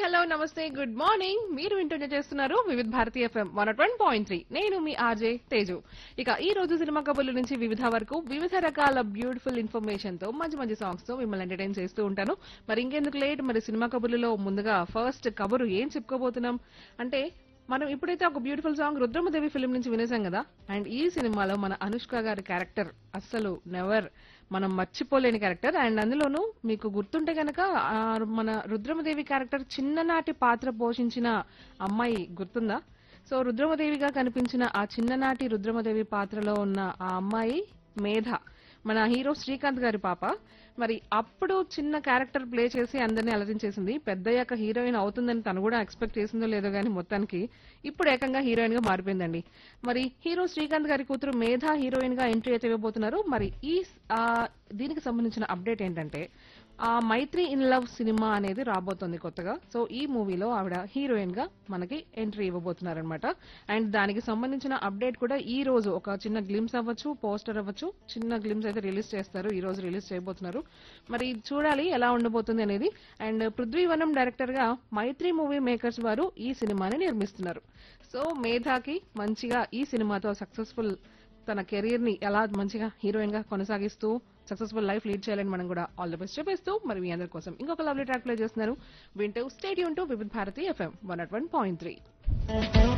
hello నమస్తే good morning మీరు వింటూనే చేస్తున్నారు Vividh Bharati FM one one point three నేను మీ ఆర్జే తేజు ఇక ఈ రోజు సినిమా కబుర్ల నుంచి వివిధ వరకు వివిధ రకాల బ్యూటిఫుల్ ఇన్ఫర్మేషన్ తో మంచి మంచి సాంగ్స్ తో మిమ్మల్ని ఎంటర్టైన్ చేస్తూ ఉంటాను మరి ఇంకెందుకు లేట్ మరి సినిమా కబుర్లలో ముందుగా ఫస్ట్ కబురు ఏం చెప్పుకోబోతున్నాం అంటే మనం ఇప్పుడైతే ఒక బ్యూటిఫుల్ సాంగ్ రుద్రమదేవి ఫిల్మ్ నుంచి వినేసాం కదా అండ్ ఈ సినిమాలో మన అనుష్క గారి క్యారెక్టర్ అస్సలు నెవర్ మనం మర్చిపోలేని క్యారెక్టర్ అండ్ అందులోనూ మీకు గుర్తుంటే గనక ఆ మన రుద్రమదేవి క్యారెక్టర్ చిన్ననాటి పాత్ర పోషించిన అమ్మాయి గుర్తుందా సో రుద్రమదేవిగా కనిపించిన ఆ చిన్ననాటి రుద్రమదేవి పాత్రలో ఉన్న ఆ అమ్మాయి మేధ మన హీరో శ్రీకాంత్ గారి పాప మరి అప్పుడు చిన్న క్యారెక్టర్ ప్లే చేసి అందరినీ అలరించేసింది పెద్దయ్యాక హీరోయిన్ అవుతుందని తను కూడా ఎక్స్పెక్ట్ చేసిందో లేదో గానీ మొత్తానికి ఇప్పుడు ఏకంగా హీరోయిన్ గా మారిపోయిందండి మరి హీరో శ్రీకాంత్ గారి కూతురు మేధ హీరోయిన్ గా ఎంట్రీ అయితే ఇవ్వబోతున్నారు మరి ఈ ఆ, దీనికి సంబంధించిన అప్డేట్ ఏంటంటే ఆ మైత్రి ఇన్ లవ్ సినిమా అనేది రాబోతోంది కొత్తగా సో ఈ మూవీలో ఆవిడ హీరోయిన్ గా మనకి ఎంట్రీ ఇవ్వబోతున్నారనమాట అండ్ దానికి సంబంధించిన అప్డేట్ కూడా ఈ రోజు ఒక చిన్న గ్లిమ్స్ అవ్వచ్చు పోస్టర్ అవ్వచ్చు చిన్న గ్లిమ్స్ అయితే రిలీజ్ చేస్తారు ఈ రోజు రిలీజ్ చేయబోతున్నారు మరి చూడాలి ఎలా ఉండబోతుంది అనేది అండ్ పృథ్వీవనం డైరెక్టర్ గా మైత్రి మూవీ మేకర్స్ వారు ఈ సినిమాని నిర్మిస్తున్నారు సో మేధాకి మంచిగా ఈ సినిమాతో సక్సెస్ఫుల్ తన కెరీర్ ని ఎలా మంచిగా హీరోయిన్ గా కొనసాగిస్తూ సక్సెస్ఫుల్ లైఫ్ లీడ్ చేయాలని మనం కూడా ఆల్ ది బెస్ట్ చెప్పేస్తూ మరి మీ అందరి కోసం ఇంకొక లవ్లీ ట్రాక్ ప్లే చేస్తున్నారు వింటూ stadium to Vividh Bharati FM one at one point three